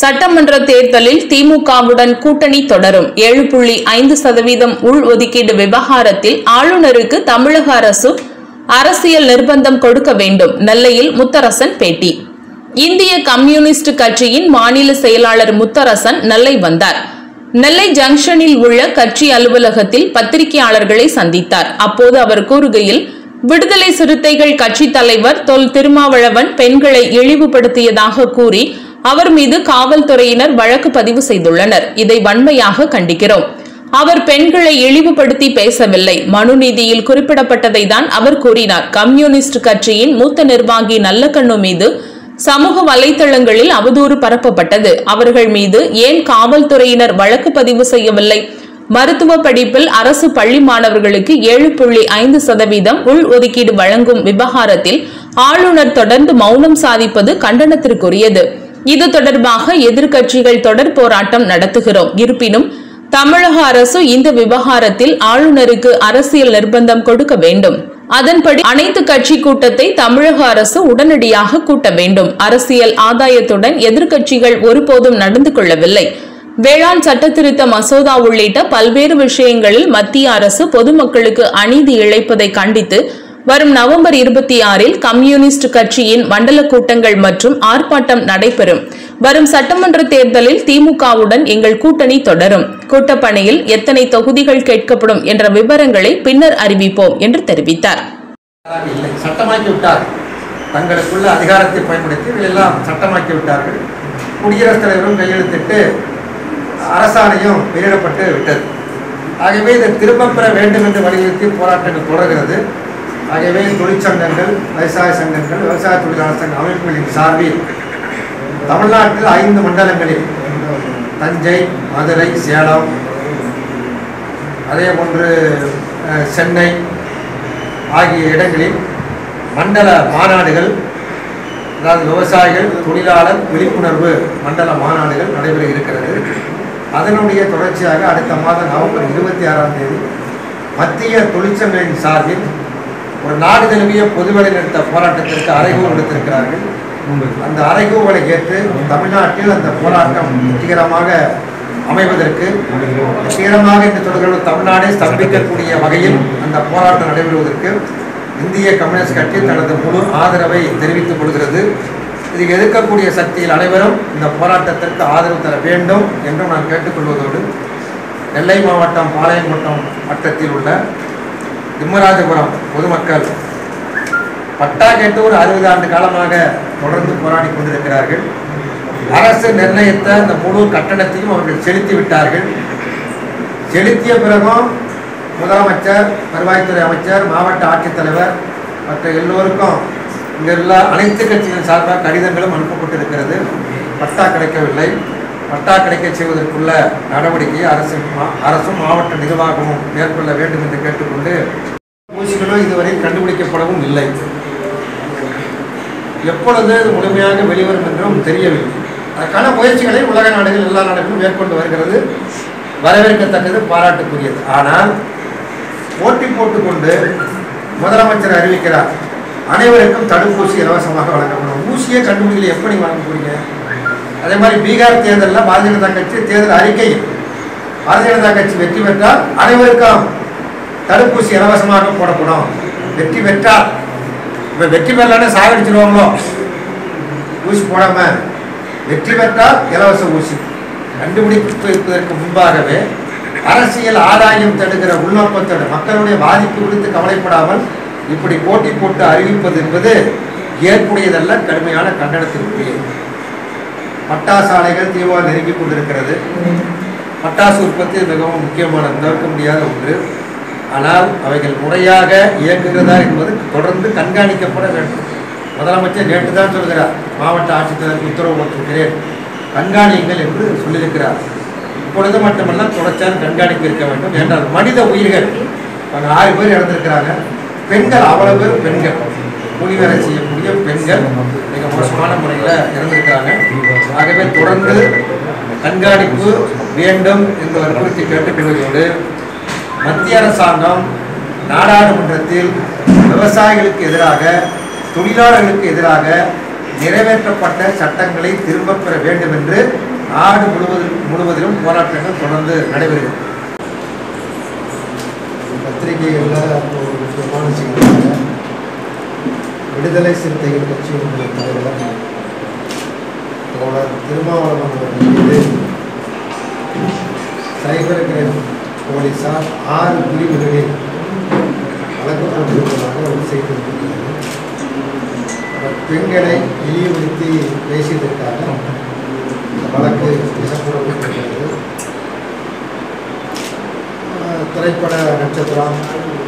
சட்டமன்ற தேர்தலில் திமுகவுடன் கூட்டணி தொடரும் ஏழு புள்ளி ஐந்து சதவீதம் உள்ஒதுக்கீடு விவகாரத்தில் ஆளுநருக்கு தமிழக அரசு அரசியல் நிர்பந்தம் கொடுக்க வேண்டும் நெல்லையில் முத்தரசன் பேட்டி இந்திய கம்யூனிஸ்ட் கட்சியின் மாநில செயலாளர் முத்தரசன் நெல்லை வந்தார் நெல்லை ஜங்ஷனில் உள்ள கட்சி அலுவலகத்தில் பத்திரிகையாளர்களை சந்தித்தார் அப்போது அவர் கூறுகையில் விடுதலை சிறுத்தைகள் கட்சி தலைவர் தொல் திருமாவளவன் பெண்களை இழிவுபடுத்தியதாக கூறி அவர் மீது காவல்துறையினர் வழக்கு பதிவு செய்துள்ளனர் இதை வன்மையாக கண்டிக்கிறோம் அவர் பெண்களை இழிவுபடுத்தி பேசவில்லை மனுநீதியில் குறிப்பிடப்பட்டதை தான் அவர் கூறினார் கம்யூனிஸ்ட் கட்சியின் மூத்த நிர்வாகி நல்லக்கண்ணு மீது சமூக வலைதளங்களில் அவதூறு பரப்பப்பட்டது அவர்கள் மீது ஏன் காவல்துறையினர் வழக்கு பதிவு செய்யவில்லை மருத்துவ படிப்பில் அரசு பள்ளி மாணவர்களுக்கு ஏழு புள்ளி ஐந்து சதவீதம் உள் ஒதுக்கீடு வழங்கும் விவகாரத்தில் ஆளுநர் தொடர்ந்து மௌனம் சாதிப்பது கண்டனத்திற்குரியது இது தொடர்பாக எதிர்க்கட்சிகள் தொடர் போராட்டம் நடத்துகிறோம் இருப்பினும் தமிழக அரசு இந்த விவகாரத்தில் ஆளுநருக்கு அரசியல் நிர்பந்தம் கொடுக்க வேண்டும் அதன்படி அனைத்து கட்சி கூட்டத்தை தமிழக அரசு உடனடியாக கூட்ட வேண்டும் அரசியல் ஆதாயத்துடன் எதிர்க்கட்சிகள் ஒருபோதும் நடந்து கொள்ளவில்லை வேளாண் சட்டத்திருத்த மசோதா உள்ளிட்ட பல்வேறு விஷயங்களில் மத்திய அரசு பொதுமக்களுக்கு அநீதி இழைப்பதை கண்டித்து வரும் நவம்பர் இருபத்தி ஆறில் கம்யூனிஸ்ட் கட்சியின் மண்டல கூட்டங்கள் மற்றும் ஆர்ப்பாட்டம் நடைபெறும் வரும் சட்டமன்ற தேர்தலில் திமுகவுடன் எங்கள் கூட்டணி தொடரும் கூட்டப்பணியில் எத்தனை தொகுதிகள் கேட்கப்படும் என்ற விவரங்களை பின்னர் அறிவிப்போம் என்று தெரிவித்தார் இல்லை சட்டமாக்கி விட்டார்கள் தங்களுக்குள்ள அதிகாரத்தை பயன்படுத்தி இவையெல்லாம் சட்டமாக்கி விட்டார்கள் குடியரசுத் தலைவரும் கையெழுத்திட்டு அரசாணையும் வெளியிடப்பட்டு விட்டது ஆகவே இதை திரும்பப் பெற வேண்டும் என்று வலியுறுத்தி போராட்டங்கள் தொடர்கிறது ஆகவே தொழிற்சங்கங்கள் விவசாய சங்கங்கள் விவசாய தொழிலாளர் சங்க அமைப்புகளின் சார்பில் தமிழ்நாட்டில் ஐந்து மண்டலங்களில் தஞ்சை மதுரை சேலம் அதே போன்று அஹ், சென்னை ஆகிய இடங்களில் மண்டல மாநாடுகள் அதாவது விவசாயிகள் தொழிலாளர் விழிப்புணர்வு மண்டல மாநாடுகள் நடைபெற இருக்கிறது அதனுடைய தொடர்ச்சியாக அடுத்த மாதம் நவம்பர் இருபத்தி ஆறாம் தேதி மத்திய தொழிற்சங்கங்களின் சார்பில் ஒரு நாடு தழுவிய பொதுவெளி நிறுத்த போராட்டத்திற்கு அறைகூர் விடுத்திருக்கிறார்கள் அந்த அறைகூவலை ஏற்று தமிழ்நாட்டில் அந்த போராட்டம் வெற்றிகரமாக அமைவதற்கு வெற்றிகரமாக என்று சொல்கிற தமிழ்நாடே ஸ்தம்பிக்கக்கூடிய வகையில் அந்த போராட்டம் நடைபெறுவதற்கு இந்திய கம்யூனிஸ்ட் கட்சி தனது முழு ஆதரவை தெரிவித்துக் கொள்கிறது இதை எதிர்க்கக்கூடிய சக்தியில் அனைவரும் இந்த போராட்டத்திற்கு ஆதரவு தர வேண்டும் என்றும் நான் கேட்டுக்கொள்வதோடு நெல்லை மாவட்டம் பாளையங்கோட்டம் வட்டத்தில் உள்ள திம்மராஜபுரம் பொதுமக்கள் பட்டா கேட்டு ஒரு அறுபது ஆண்டு காலமாக தொடர்ந்து போராடி கொண்டிருக்கிறார்கள் அரசு நிர்ணயித்த அந்த முழு கட்டணத்தையும் அவர்கள் செலுத்தி விட்டார்கள் செலுத்திய பிறகும் முதலமைச்சர் வருவாய்த்துறை அமைச்சர் மாவட்ட ஆட்சித்தலைவர் மற்ற எல்லோருக்கும் இங்க உள்ள அனைத்து கட்சிகளின் சார்பாக கடிதங்களும் அனுப்பப்பட்டிருக்கிறது பட்டா கிடைக்கவில்லை பட்டா கிடைக்க செய்வதற்குள்ள நடவடிக்கையை அரசு மா- அரசும் மாவட்ட நிர்வாகமும் மேற்கொள்ள வேண்டும் என்று கேட்டுக்கொண்டு ஊசிகளும் இதுவரை கண்டுபிடிக்கப்படவும் இல்லை எப்பொழுது இது முழுமையாக வெளிவரும் என்றும் தெரியவில்லை அதற்கான முயற்சிகளை உலக நாடுகள் எல்லா நாடுகளும் மேற்கொண்டு வருகிறது வரவேற்கத்தக்கது பாராட்டுக்குரியது ஆனால் போட்டி போட்டுக்கொண்டு முதலமைச்சர் அறிவிக்கிறார் அனைவருக்கும் தடுப்பூசி இலவசமாக வழங்கப்படும் ஊசியை கண்டுபிடிக்கல எப்படி வழங்க போறீங்க அதே மாதிரி பீகார் தேர்தலில் பாரதிய ஜனதா கட்சி தேர்தல் அறிக்கையில் பாரதிய ஜனதா கட்சி வெற்றி பெற்றால் அனைவருக்கும் தடுப்பூசி இலவசமாக போடப்படும் வெற்றி பெற்றால் இப்போ வெற்றி பெறலன்னு சாகடிச்சிருவாங்களோ ஊசி போடாம வெற்றி பெற்றால் இலவச ஊசி கண்டுபிடிப்பதற்கு முன்பாகவே அரசியல் ஆதாயம் தடுக்கிற உள்நோக்கத்தோடு மக்களுடைய பாதிப்பு குறித்து கவலைப்படாமல் இப்படி போட்டி போட்டு அறிவிப்பது என்பது ஏற்புடையதல்ல கடுமையான கண்டனத்திற்குரியது பட்டாசு ஆலைகள் தீவிர நெருங்கிக் கொண்டிருக்கிறது பட்டாசு உற்பத்தி மிகவும் முக்கியமான தவிர்க்க முடியாத ஒன்று ஆனால் அவைகள் முறையாக இயங்குகிறதா என்பது தொடர்ந்து கண்காணிக்கப்பட வேண்டும் முதலமைச்சர் நேற்று தான் சொல்கிறார் மாவட்ட ஆட்சித்தலைவருக்கு உத்தரவு போட்டிருக்கிறேன் கண்காணியுங்கள் என்று சொல்லியிருக்கிறார் இப்பொழுது மட்டுமல்ல தொடர்ச்சியாக கண்காணிப்பு இருக்க வேண்டும் என்றால் மனித உயிர்கள் அவங்க ஆறு பேர் இறந்திருக்கிறாங்க பெண்கள் அவ்வளவு பேர் பெண்கள் கூலி வேலை செய்யக்கூடிய பெண்கள் மிக மோசமான முறையில் இறந்திருக்கிறாங்க ஆகவே தொடர்ந்து கண்காணிப்பு வேண்டும் என்று வற்புறுத்தி கேட்டுக்கொள்வதோடு மத்திய அரசாங்கம் நாடாளுமன்றத்தில் விவசாயிகளுக்கு எதிராக தொழிலாளர்களுக்கு எதிராக நிறைவேற்றப்பட்ட சட்டங்களை திரும்பப் பெற வேண்டும் என்று நாடு முழுவதும் முழுவதிலும் போராட்டங்கள் தொடர்ந்து நடைபெறுகிறது பத்திரிகைகளில் அப்போ ஒரு முக்கியமான செய்தியாக விடுதலை சிறுத்தைகள் கட்சியினுடைய தலைவர் தோழர் திருமாவளவன் அவர்கள் மீது சைபர் கிரைம் போலீசார் ஆறு பிரிவுகளில் வழக்கு போட்டிருப்பதாக ஒரு செய்தி இருக்கிறது அவர் பெண்களை இழிவுபடுத்தி பேசியதற்காக இந்த வழக்கு விசப்படப்பட்டிருக்கிறது ஆஹ் திரைப்பட நட்சத்திரம்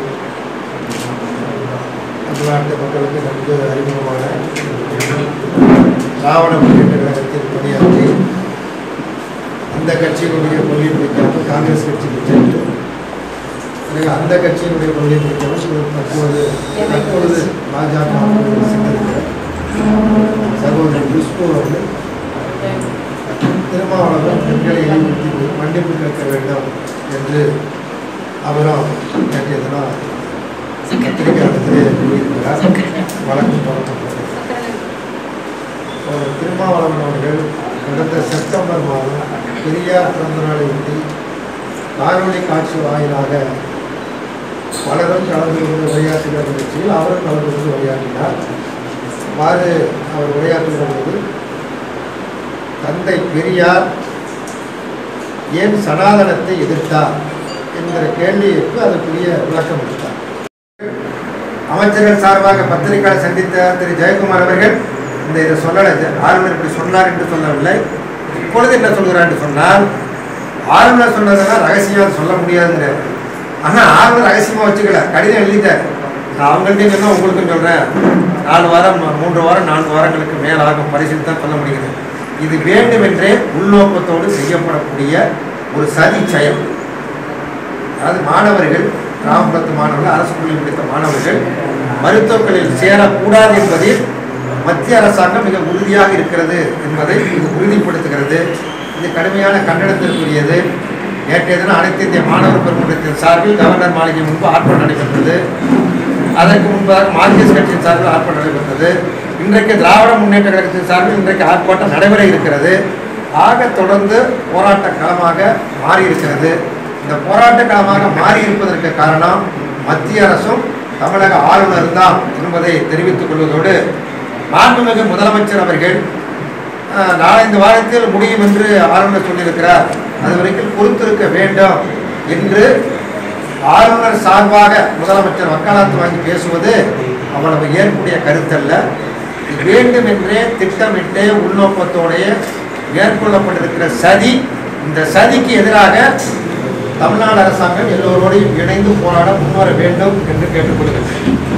தமிழ்நாட்டு மக்களுக்கு நன்கு அறிமுகமான திராவிட முன்னேற்ற கழகத்தில் பணியாற்றி அந்த கட்சியினுடைய கொள்கை பிடிக்காமல் காங்கிரஸ் கட்சிக்கு சென்று பிறகு அந்த கட்சியினுடைய கொள்கை பிடிக்காமல் இவர் தற்போது தற்பொழுது பாஜக சென்றிருக்கிற சகோதரர் குஷ்பு அவர்கள் திருமாவளவன் பெண்களை இழிவுபடுத்தி மன்னிப்பு கேட்க வேண்டும் என்று அவரும் நேற்றைய தினம் பத்திரிகையாளத்திலே கூறியிருக்கிறார் வழக்கு தொடரப்பட்டது ஒரு திருமாவளவன் அவர்கள் கடந்த செப்டம்பர் மாதம் பெரியார் பிறந்த நாளை ஒட்டி காணொலி காட்சி வாயிலாக பலரும் கலந்து கொண்டு உரையாற்றுகிற நிகழ்ச்சியில் அவரும் கலந்து கொண்டு உரையாற்றினார் அவ்வாறு அவர் உரையாற்றுகிற போது தந்தை பெரியார் ஏன் சனாதனத்தை எதிர்த்தார் என்கிற கேள்விக்கு அதற்குரிய விளக்கம் அளித்தார் அமைச்சர்கள் சார்பாக பத்திரிகையாளர் சந்தித்த திரு ஜெயக்குமார் அவர்கள் இந்த இதை சொல்லலை ஆளுநர் இப்படி சொன்னார் என்று சொல்லவில்லை இப்பொழுது என்ன சொல்கிறார் என்று சொன்னால் ஆளுநர் சொன்னதெல்லாம் ரகசியம் சொல்ல முடியாதுங்கிறார் ஆனால் ஆளுநர் ரகசியமாக வச்சுக்கல கடிதம் எழுதிட்டார் நான் அவங்கள்ட்டையும் சொன்னால் உங்களுக்கும் சொல்கிறேன் நாலு வாரம் மூன்று வாரம் நான்கு வாரங்களுக்கு மேலாகும் பரிசீலித்து தான் சொல்ல முடிகிறது இது வேண்டுமென்றே உள்நோக்கத்தோடு செய்யப்படக்கூடிய ஒரு சதி செயல் அதாவது மாணவர்கள் கிராமப்புறத்து மாணவர்கள் அரசு பள்ளியில் படித்த மாணவர்கள் மருத்துவர்களில் சேரக்கூடாது என்பதில் மத்திய அரசாங்கம் மிக உறுதியாக இருக்கிறது என்பதை இது உறுதிப்படுத்துகிறது இது கடுமையான கண்டனத்திற்குரியது நேற்றைய தினம் அனைத்து இந்திய மாணவர் பெருமன்றத்தின் சார்பில் கவர்னர் மாளிகை முன்பு ஆர்ப்பாட்டம் நடைபெற்றது அதற்கு முன்பதாக மார்க்சிஸ்ட் கட்சியின் சார்பில் ஆர்ப்பாட்டம் நடைபெற்றது இன்றைக்கு திராவிட முன்னேற்ற கழகத்தின் சார்பில் இன்றைக்கு ஆர்ப்பாட்டம் நடைபெற இருக்கிறது ஆக தொடர்ந்து போராட்ட களமாக மாறி இருக்கிறது இந்த போராட்ட களமாக மாறி இருப்பதற்கு காரணம் மத்திய அரசும் தமிழக ஆளுநர் தான் என்பதை தெரிவித்துக் கொள்வதோடு மாண்புமிகு முதலமைச்சர் அவர்கள் அஹ், நாலஞ்சு வாரத்தில் முடியும் என்று ஆளுநர் சொல்லியிருக்கிறார் அது வரைக்கும் பொறுத்திருக்க வேண்டும் என்று ஆளுநர் சார்பாக முதலமைச்சர் வக்காலத்து வாங்கி பேசுவது அவ்வளவு ஏற்புடைய கருத்தல்ல இது வேண்டும் என்றே திட்டமிட்டு உள்நோக்கத்தோடைய மேற்கொள்ளப்பட்டிருக்கிற சதி இந்த சதிக்கு எதிராக தமிழ்நாடு அரசாங்கம் எல்லோரோடையும் இணைந்து போராட முன்வர வேண்டும் என்று கேட்டுக்கொள்கிறேன்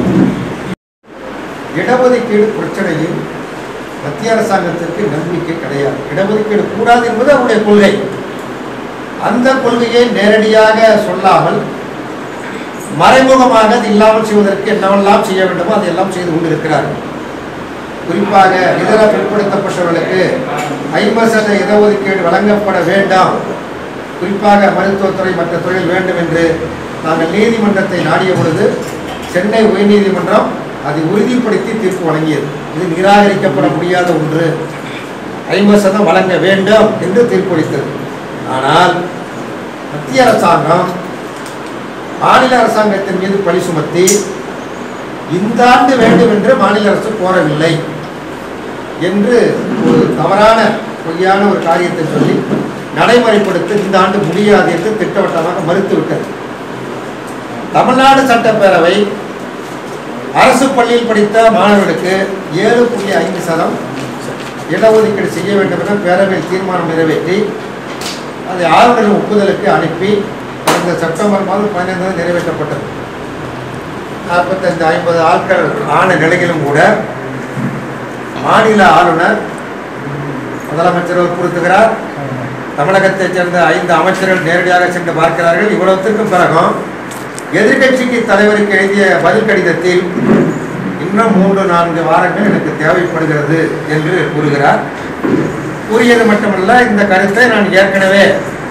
இடஒதுக்கீடு பிரச்சனையில் மத்திய அரசாங்கத்திற்கு நம்பிக்கை கிடையாது இடஒதுக்கீடு கூடாது என்பது அவருடைய கொள்கை அந்த கொள்கையை நேரடியாக சொல்லாமல் மறைமுகமாக அது இல்லாமல் செய்வதற்கு என்னவெல்லாம் செய்ய வேண்டுமோ அதையெல்லாம் செய்து கொண்டிருக்கிறார்கள் குறிப்பாக இதர பிற்படுத்தப்பட்டவர்களுக்கு ஐம்பது சத இடஒதுக்கீடு வழங்கப்பட வேண்டாம் குறிப்பாக மருத்துவத்துறை மற்ற துறையில் வேண்டும் என்று நாங்கள் நீதிமன்றத்தை நாடிய பொழுது சென்னை உயர்நீதிமன்றம் அதை உறுதிப்படுத்தி தீர்ப்பு வழங்கியது இது நிராகரிக்கப்பட முடியாத ஒன்று ஐம்பது சதம் வழங்க வேண்டும் என்று தீர்ப்பளித்தது ஆனால் மத்திய அரசாங்கம் மாநில அரசாங்கத்தின் மீது பழி சுமத்தி இந்த ஆண்டு வேண்டும் என்று மாநில அரசு கோரவில்லை என்று ஒரு தவறான பொய்யான ஒரு காரியத்தை சொல்லி நடைமுறைப்படுத்த இந்த ஆண்டு முடியாது என்று திட்டவட்டமாக மறுத்துவிட்டது தமிழ்நாடு சட்டப்பேரவை அரசு பள்ளியில் படித்த மாணவர்களுக்கு ஏழு புள்ளி ஐந்து சதம் இடஒதுக்கீடு செய்ய வேண்டும் என பேரவையில் தீர்மானம் நிறைவேற்றி அதை ஆளுநரின் ஒப்புதலுக்கு அனுப்பி கடந்த செப்டம்பர் மாதம் பதினைந்தாம் நிறைவேற்றப்பட்டது நாற்பத்தஞ்சு ஐம்பது ஆட்கள் ஆன நிலையிலும் கூட மாநில ஆளுநர் முதலமைச்சர் வற்புறுத்துகிறார் தமிழகத்தைச் சேர்ந்த ஐந்து அமைச்சர்கள் நேரடியாக சென்று பார்க்கிறார்கள் இவ்வளவுத்திற்கும் பிறகும் எதிர்க்கட்சிக்கு தலைவருக்கு எழுதிய பதில் கடிதத்தில் இன்னும் மூன்று நான்கு வாரங்கள் எனக்கு தேவைப்படுகிறது என்று கூறுகிறார் கூறியது மட்டுமல்ல இந்த கருத்தை நான் ஏற்கனவே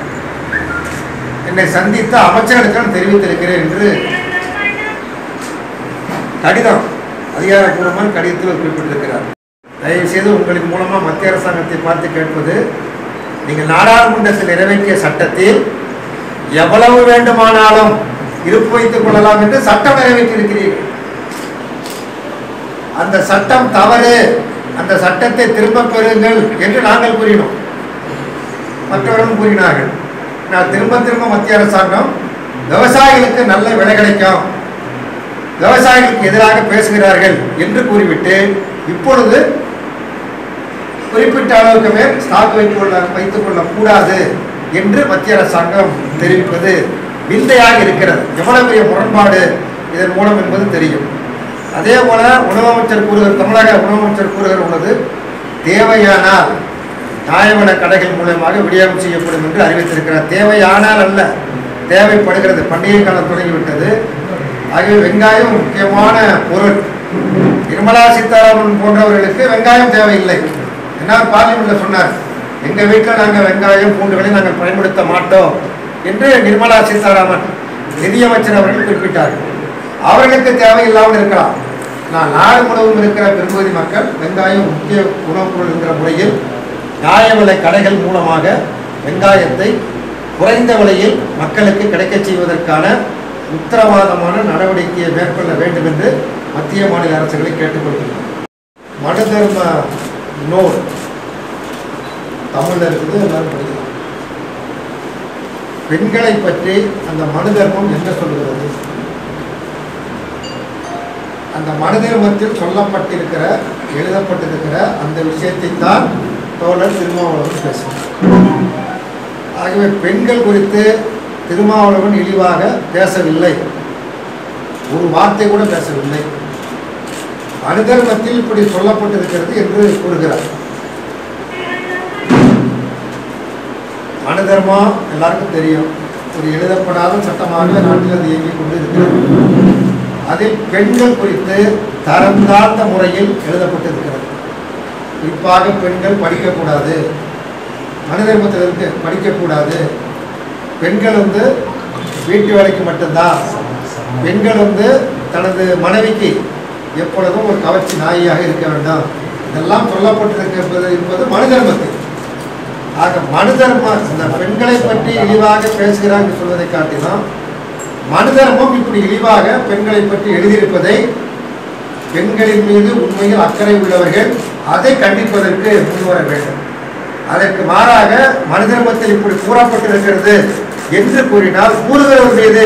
என்னை சந்தித்த அமைச்சர்களுக்கு நான் தெரிவித்திருக்கிறேன் என்று கடிதம் அதிகாரப்பூர்வமான கடிதத்தில் அவர் குறிப்பிட்டிருக்கிறார் தயவு செய்து உங்களின் மூலமாக மத்திய அரசாங்கத்தை பார்த்து கேட்பது நீங்கள் நாடாளுமன்றத்தில் நிறைவேற்றிய சட்டத்தில் எவ்வளவு வேண்டுமானாலும் இருப்பு வைத்துக் கொள்ளலாம் என்று சட்டம் நிறைவேற்றியிருக்கிறீர்கள் அந்த சட்டம் தவறு அந்த சட்டத்தை திரும்பப் பெறுங்கள் என்று நாங்கள் கூறினோம் மற்றவர்களும் கூறினார்கள் நான் திரும்ப திரும்ப மத்திய அரசாங்கம் விவசாயிகளுக்கு நல்ல விலை கிடைக்கும் விவசாயிகளுக்கு எதிராக பேசுகிறார்கள் என்று கூறிவிட்டு இப்பொழுது குறிப்பிட்ட அளவுக்கு மேல் ஸ்டாக் வைத்துக் கொள்ள வைத்துக் கொள்ளக்கூடாது என்று மத்திய அரசாங்கம் தெரிவிப்பது விந்தையாக இருக்கிறது எவ்வளவு பெரிய முரண்பாடு இதன் மூலம் என்பது தெரியும் அதே போல உணவு அமைச்சர் கூறுகிற தமிழக உணவு அமைச்சர் கூறுகிற உள்ளது தேவையானால் நியாயவிலை கடைகள் மூலமாக விநியோகம் செய்யப்படும் என்று அறிவித்திருக்கிறார் தேவையானால் அல்ல தேவைப்படுகிறது பண்டிகை காலம் தொடங்கிவிட்டது ஆகவே வெங்காயம் ஒரு முக்கியமான பொருள் நிர்மலா சீதாராமன் போன்றவர்களுக்கு வெங்காயம் தேவையில்லை என்ன பார்லிமெண்ட்ல சொன்னார் எங்க வீட்டில் நாங்கள் வெங்காயம் பூண்டுகளை நாங்கள் பயன்படுத்த மாட்டோம் என்று நிர்மலா சீதாராமன் நிதியமைச்சர் அவர்கள் குறிப்பிட்டார்கள் அவர்களுக்கு தேவையில்லாமல் இருக்கலாம் நான் நாடு முழுவதும் இருக்கிற பெரும்பகுதி மக்கள் வெங்காயம் முக்கிய உணவுப் பொருள் என்கிற முறையில் நியாய விலை கடைகள் மூலமாக வெங்காயத்தை குறைந்த விலையில் மக்களுக்கு கிடைக்கச் செய்வதற்கான உத்தரவாதமான நடவடிக்கையை மேற்கொள்ள வேண்டும் என்று மத்திய மாநில அரசுகளை கேட்டுக்கொள்கிறோம் மனு தர்ம நூல் தமிழ்ல இருக்குது எல்லாரும் படிக்கலாம் பெண்களை பற்றி அந்த மனு தர்மம் என்ன சொல்கிறது அந்த மனு தர்மத்தில் சொல்லப்பட்டிருக்கிற எழுதப்பட்டிருக்கிற அந்த விஷயத்தை தான் தோழர் திருமாவளவன் பேசுகிறார் ஆகவே பெண்கள் குறித்து திருமாவளவன் இழிவாக பேசவில்லை ஒரு வார்த்தை கூட பேசவில்லை அனுதர்மத்தில் இப்படி சொல்லப்பட்டிருக்கிறது என்று கூறுகிறார் அனுதர்மம் எல்லாருக்கும் தெரியும் ஒரு எழுதப்படாத சட்டமாக நாட்டில் அது இயங்கிக் கொண்டு இருக்கிறது அதில் பெண்கள் குறித்து தரம் தாழ்ந்த முறையில் எழுதப்பட்டிருக்கிறது குறிப்பாக பெண்கள் படிக்கக்கூடாது மனிதர்மத்தில் இருக்கு படிக்கக்கூடாது பெண்கள் வந்து வீட்டு வேலைக்கு மட்டும்தான் பெண்கள் வந்து தனது மனைவிக்கு எப்பொழுதும் ஒரு கவர்ச்சி நாயியாக இருக்க வேண்டும் இதெல்லாம் சொல்லப்பட்டிருக்கிறது என்பது மனுதர்மத்தில் ஆக மனுதர்ம இந்த பெண்களை பற்றி இழிவாக பேசுகிறார் என்று சொல்வதை காட்டிலும் மனுதர்மம் இப்படி இழிவாக பெண்களை பற்றி எழுதியிருப்பதை பெண்களின் மீது உண்மையில் அக்கறை உள்ளவர்கள் அதை கண்டிப்பதற்கு முன்வர வேண்டும் அதற்கு மாறாக மனுதர்மத்தில் இப்படி கூறப்பட்டிருக்கிறது என்று கூறினால் கூறுகிறவர் மீது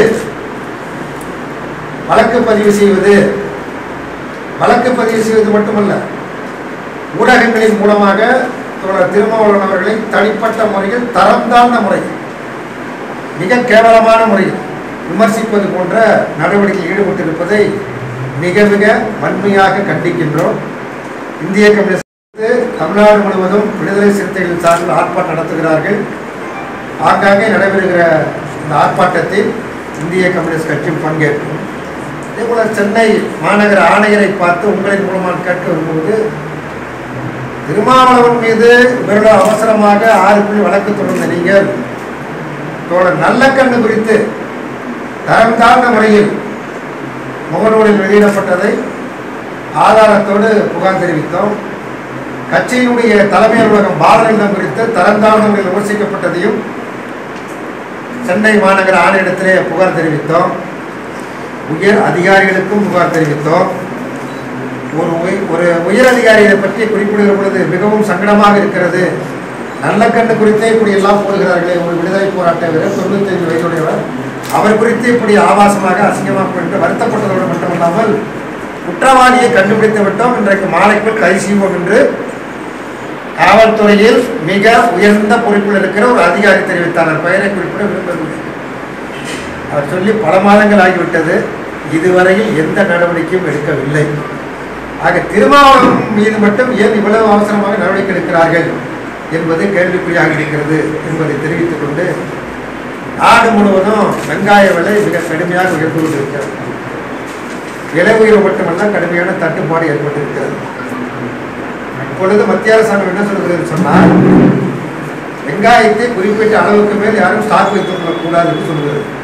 வழக்கு பதிவு செய்வது வழக்கு பதிவு செய்வது மட்டுமல்ல ஊடகங்களின் மூலமாக தோழர் திருமாவளவன் அவர்களை தனிப்பட்ட முறையில் தரம் தாழ்ந்த முறையில் மிக கேவலமான முறையில் விமர்சிப்பது போன்ற நடவடிக்கையில் ஈடுபட்டிருப்பதை மிக மிக வன்மையாக கண்டிக்கின்றோம் இந்திய கம்யூனிஸ்ட் தமிழ்நாடு முழுவதும் விடுதலை சிறுத்தைகள் சார்பில் ஆர்ப்பாட்டம் நடத்துகிறார்கள் ஆங்காங்கே நடைபெறுகிற இந்த ஆர்ப்பாட்டத்தில் இந்திய கம்யூனிஸ்ட் கட்சியும் பங்கேற்கும் அதே போல சென்னை மாநகர ஆணையரை பார்த்து உங்களின் மூலமாக கேட்க வரும்போது திருமாவளவன் மீது இவரோட அவசரமாக ஆறு புள்ளி வழக்கு தொடர்ந்த நீங்கள் தோழர் நல்லக்கண்ணு குறித்து தரம் தாழ்ந்த முறையில் முகநூலில் வெளியிடப்பட்டதை ஆதாரத்தோடு புகார் தெரிவித்தோம் கட்சியினுடைய தலைமை அலுவலகம் பாலநிலம் குறித்து தரம் தாழ்ந்த முறையில் விமர்சிக்கப்பட்டதையும் சென்னை மாநகர ஆணையத்திலே புகார் தெரிவித்தோம் உயர் அதிகாரிகளுக்கும் புகார் தெரிவித்தோம் ஒரு உய- ஒரு உயர் அதிகாரியை பற்றி குறிப்பிடுகிற பொழுது மிகவும் சங்கடமாக இருக்கிறது நல்ல கண்ணு குறித்தே இப்படி எல்லாம் போடுகிறார்களே ஒரு விடுதலை போராட்ட வீரர் தொண்ணூத்தைந்து வயதுடையவர் அவர் குறித்து இப்படி ஆபாசமாக அசிங்கமாக என்று வருத்தப்பட்டதோடு மட்டுமல்லாமல் குற்றவாளியை கண்டுபிடித்து விட்டோம் இன்றைக்கு மாலைக்குள் கைது செய்வோம் என்று காவல்துறையில் மிக உயர்ந்த பொறுப்பில் இருக்கிற ஒரு அதிகாரி தெரிவித்தார் அவர் பெயரை குறிப்பிட விரும்பவில்லை அவர் சொல்லி பல மாதங்கள் ஆகிவிட்டது இதுவரையில் எந்த நடவடிக்கையும் எடுக்கவில்லை ஆக திருமாவளவன் மீது மட்டும் ஏன் இவ்வளவு அவசரமாக நடவடிக்கை எடுக்கிறார்கள் என்பது கேள்விக்குறியாக இருக்கிறது என்பதை தெரிவித்துக் கொண்டு நாடு முழுவதும் வெங்காய விலை மிக கடுமையாக உயர்ந்து கொண்டிருக்கிறது விலை உயர்வு மட்டுமல்ல கடுமையான தட்டுப்பாடு ஏற்பட்டிருக்கிறது இப்பொழுது மத்திய அரசாங்கம் என்ன சொல்கிறது சொன்னால் வெங்காயத்தை குறிப்பிட்ட அளவுக்கு மேல் யாரும் ஸ்டாக் வைத்துக் கொள்ளக்கூடாது என்று சொல்கிறது